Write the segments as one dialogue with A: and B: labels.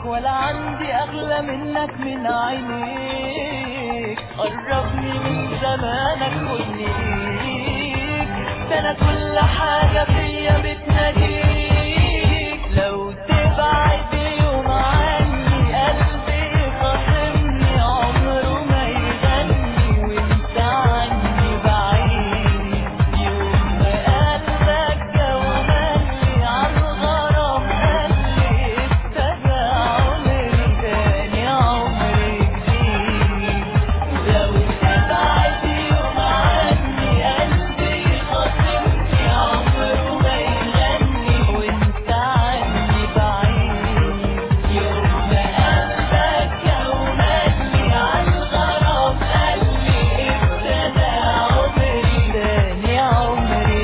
A: ولا عندي اغلى منك من عينيك قربني من زمانك خدني ليك ده انا كل حاجة فيا بتناديك لو تبعد يوم عني قلبي خاصمني عمره ما يغني وانت عني بعيد يوم ما قلبك جومني عالغرام قالي ابتدى عمري تاني عمري جديد لو تبعد يوم عني قلبي خاصمني عمره ما يغني وانت عني بعيد يوم ما قلبك جومني عالغرام قالي ابتدى عمري تاني عمري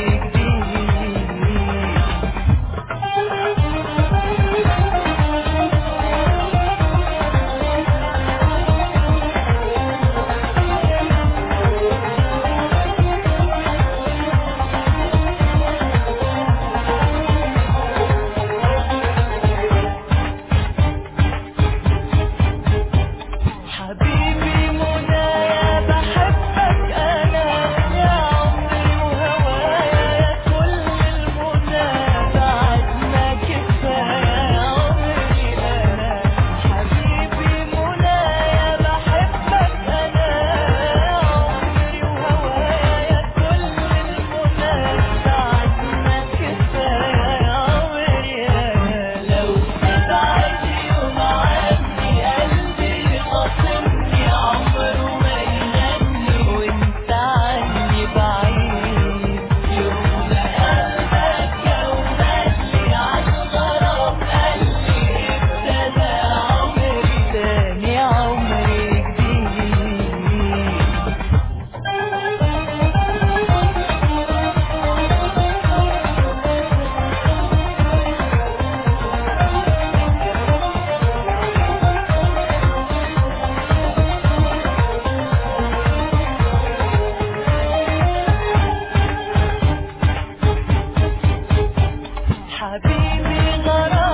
A: جديد حبيبي منايا بحبك انا يا عمري وهوايا يا كل المنى بعدنا كفايه يا عمري انا حبيبي منايا بحبك انا يا عمري وهوايا يا كل المنى بعدنا كفايه يا عمري انا لو تبعد يوم عني قلبي خاصمني عمره ما يغني وانت عني بعيد يوم ما قلبك جومني عالغرام قالي ابتدى عمري تاني عمري جديد حبيبي غرام